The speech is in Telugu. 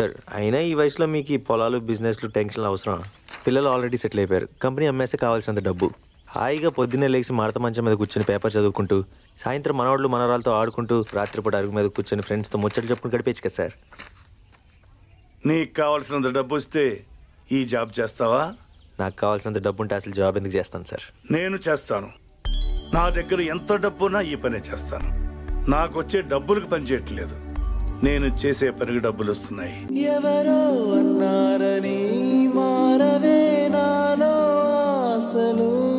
సార్ అయినా ఈ వయసులో మీకు ఈ పొలాలు బిజినెస్లు టెన్షన్లు అవసరం పిల్లలు ఆల్రెడీ సెటిల్ అయిపోయారు కంపెనీ అమ్మేస్తే కావాల్సినంత డబ్బు హాయిగా పొద్దున్నే లేచి మడత మంచం మీద కూర్చొని పేపర్ చదువుకుంటూ సాయంత్రం మనవాళ్ళు మనవరాలతో ఆడుకుంటూ రాత్రిపూట అరుగు మీద కూర్చొని ఫ్రెండ్స్తో ముచ్చట్లు చెప్పుకుని గడిపేచ్చు కదా సార్ నీకు కావలసినంత డబ్బు వస్తే ఈ జాబ్ చేస్తావా నాకు కావాల్సినంత డబ్బు ఉంటే అసలు జాబ్ ఎందుకు చేస్తాను సార్ నేను చేస్తాను నా దగ్గర ఎంత డబ్బున్నా ఈ పనే చేస్తాను నాకు వచ్చే డబ్బులకు పని చేయట్లేదు నేను చేసే పనికి డబ్బులు వస్తున్నాయి ఎవరో అన్నారని మారవే నాలో ఆశలు